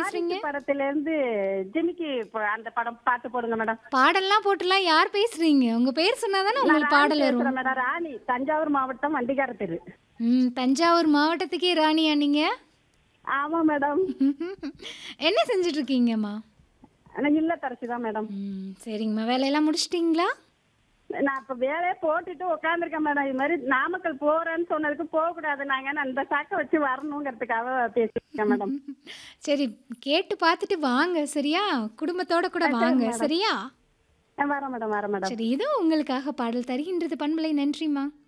பேசுறீங்க வாரிசு படத்துல இருந்து ஜிமிக்கி ப- அந்த படம் பாட்டு போடுங்க மேடம் பாடல்லாம் போட்டுலாம் யார் பேசுறீங்க உங்க பேர் சொன்னாதானே நான் உங்களுக்கு ராணி பாடல் வரும் பேசுறேன் மேடம் ராணி தஞ்சாவூர் மாவட்டம் வண்டிகார தெரு ம் தஞ்சாவூர் மாவட்டத்துக்கே ராணியா நீங்க ஆமா மேடம் என்ன செஞ்சுட்டு இருக்கீங்கம்மா ஆனா இல்ல தரசி தான் மேடம் ம் சரிங்கம்மா வேலையெல்லாம் முடிச்சிட்டிங்களா நான் இப்ப வேலையை போட்டுட்டு உட்காந்துருக்கேன் மேடம் இது மாதிரி நாமக்கல் போறேன்னு சொன்னதுக்கு போக கூடாது நாங்க நான் இந்த சாக்கை வச்சு வரணுங்கிறதுக்காக பேசிருக்கேன் மேடம் சரி கேட்டு பார்த்துட்டு வாங்க சரியா குடும்பத்தோட கூட வாங்க சரியா வரேன் மேடம் வரேன் மேடம் சரி இது உங்களுக்காக பாடல் தருகின்றது பண்பலை நன்றிம்மா